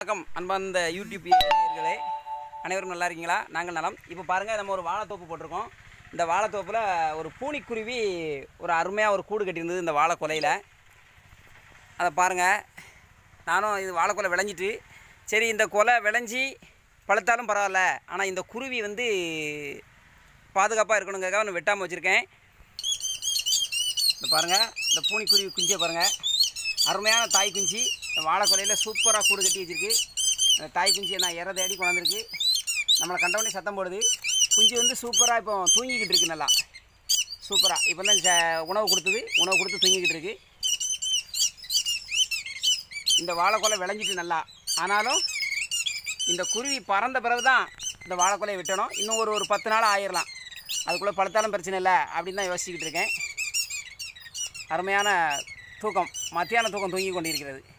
வணக்கம் அன்பார்ந்த யூடியூப் நேயர்களே அனைவரும் நல்லா இருக்கீங்களா நாங்கள் நலம் இப்போ பாருங்கள் நம்ம ஒரு வாழைத்தோப்பு போட்டிருக்கோம் இந்த வாழைத்தோப்பில் ஒரு பூனிக்குருவி ஒரு அருமையாக ஒரு கூடு கட்டியிருந்தது இந்த வாழை கொலையில் அதை பாருங்கள் நானும் இது வாழைக்கொலை விளைஞ்சிட்டு சரி இந்த கொலை விளைஞ்சி பழுத்தாலும் பரவாயில்ல ஆனால் இந்த குருவி வந்து பாதுகாப்பாக இருக்கணுங்கிறதுக்காக ஒன்று வெட்டாமல் வச்சுருக்கேன் இந்த பாருங்கள் இந்த பூனிக்குருவி குஞ்சை பாருங்கள் அருமையான தாய் குஞ்சு இந்த வாழைக்கொலையில் சூப்பராக கூடு கட்டி வச்சிருக்கு அந்த தாய் குஞ்சியை நான் இற தேடி கொண்டாந்துருக்கு நம்மளை கண்டவொடனே சத்தம் போடுது குஞ்சு வந்து சூப்பராக இப்போ தூங்கிக்கிட்டு இருக்கு நல்லா சூப்பராக இப்போ தான் ச- உணவு கொடுத்தது உணவு கொடுத்து தூங்கிக்கிட்டு இருக்கு இந்த வாழைக்கொலை விளைஞ்சிட்டு நல்லா ஆனாலும் இந்த குருவி பறந்த பிறகு தான் இந்த வாழைக்கொலையை வெட்டணும் இன்னும் ஒரு ஒரு பத்து நாள் ஆயிடலாம் அதுக்குள்ளே பழுத்தாலும் பிரச்சனை இல்லை அப்படின்னு தான் யோசிச்சுக்கிட்டு இருக்கேன் அருமையான தூக்கம் மத்தியான தூக்கம் தூங்கி கொண்டிருக்கிறது